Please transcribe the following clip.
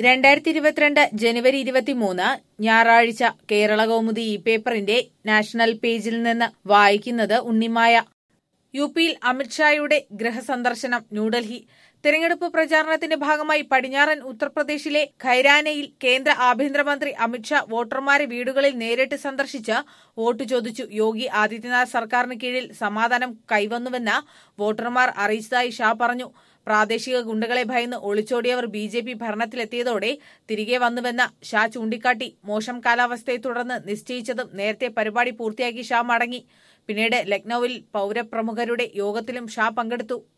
രണ്ടായിരത്തി ഇരുപത്തിരണ്ട് ജനുവരി ഇരുപത്തിമൂന്ന് ഞായറാഴ്ച കേരള കൗമുദി ഈ പേപ്പറിന്റെ നാഷണൽ പേജിൽ നിന്ന് വായിക്കുന്നത് ഉണ്ണിമായ യു പിയിൽ അമിത്ഷായുടെ ഗൃഹസന്ദർശനം ന്യൂഡൽഹി തെരഞ്ഞെടുപ്പ് പ്രചാരണത്തിന്റെ ഭാഗമായി പടിഞ്ഞാറൻ ഉത്തർപ്രദേശിലെ ഖൈരാനയിൽ കേന്ദ്ര ആഭ്യന്തരമന്ത്രി അമിത്ഷാ വോട്ടർമാരെ വീടുകളിൽ നേരിട്ട് സന്ദർശിച്ച് വോട്ട് ചോദിച്ചു യോഗി ആദിത്യനാഥ് സർക്കാരിന് കീഴിൽ സമാധാനം കൈവന്നുവെന്ന് വോട്ടർമാർ അറിയിച്ചതായി ഷാ പറഞ്ഞു പ്രാദേശിക ഗുണ്ടകളെ ഭയന്ന് ഒളിച്ചോടിയവർ ബി ജെ പി ഭരണത്തിലെത്തിയതോടെ തിരികെ വന്നുവെന്ന് ഷാ ചൂണ്ടിക്കാട്ടി മോശം കാലാവസ്ഥയെ തുടർന്ന് നിശ്ചയിച്ചതും നേരത്തെ പരിപാടി പൂർത്തിയാക്കി ഷാ മടങ്ങി പിന്നീട് ലക്നൌവിൽ പൌരപ്രമുഖരുടെ യോഗത്തിലും ഷാ പങ്കെടുത്തു